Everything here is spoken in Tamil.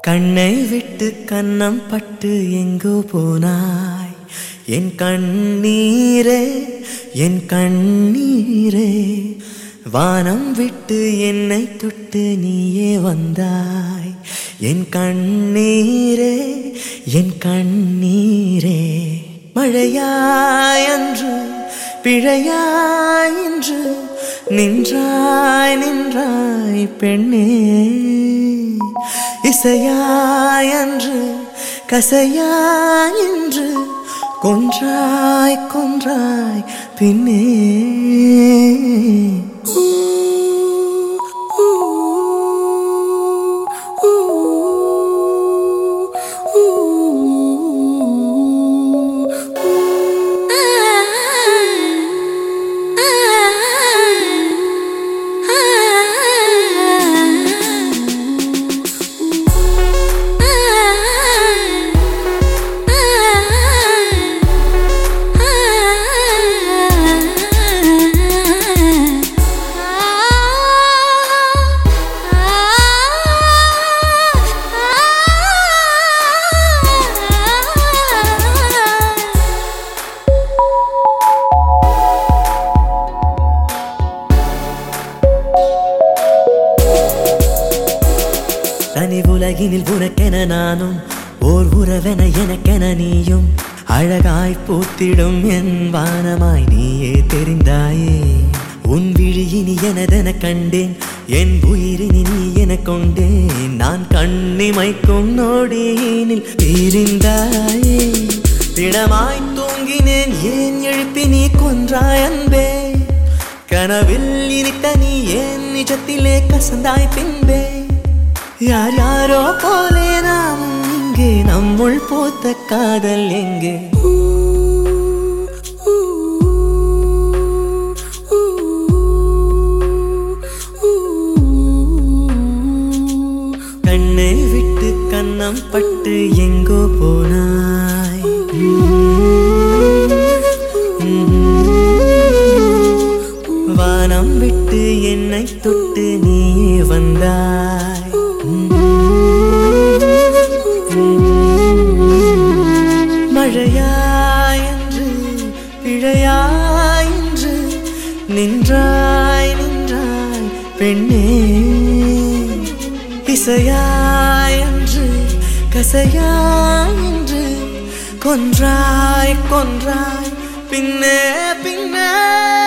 கண்ணை விட்டு கன்னம் பட்டு எங்கோ போனாய் என் கண்ணீரே என் கண்ணீரே வானம் விட்டு என்னை தொட்டு நீயே வந்தாய் என் கண்ணீரே என் கண்ணீரே மழையாய் அன்று பிழையாய் இன்று நின்றாய் நின்றாய் பெண்ணே இசையாய் அன்று கசையாய் இன்று கொன்றாய் கொன்றாய் பின்னே தனி உலகினில் உனக்கென நானும் ஓர் உறவென எனக்கென நீயும் அழகாய் பூத்திடும் என் வானமாய் நீயே தெரிந்தாயே உன் விழியினி எனதென கண்டேன் என் உயிரினி நீ என கொண்டேன் நான் கண்ணிமைக்கும் நொடியினில் பிரிந்தாயே திடமாய் தூங்கினேன் ஏன் எழுப்பி நீ கொன்றாய் அன்பே கனவில் இனித்த நீ ஏன் நிஜத்திலே கசந்தாய் பின்பே யார் யாரோ போலே நாம் இங்கே நம்முள் போத்த காதல் எங்கே கண்ணை விட்டு கன்னம் பட்டு எங்கோ போனாய் வானம் விட்டு என்னை தொட்டு நீயே வந்தாய் மழையாயன்று பிழையாயின்று நின்றாய் நின்றாய் பெண்ணே இசையாயன்று கசையாயின்று கொன்றாய் கொன்றாய் பின்னே பின்னே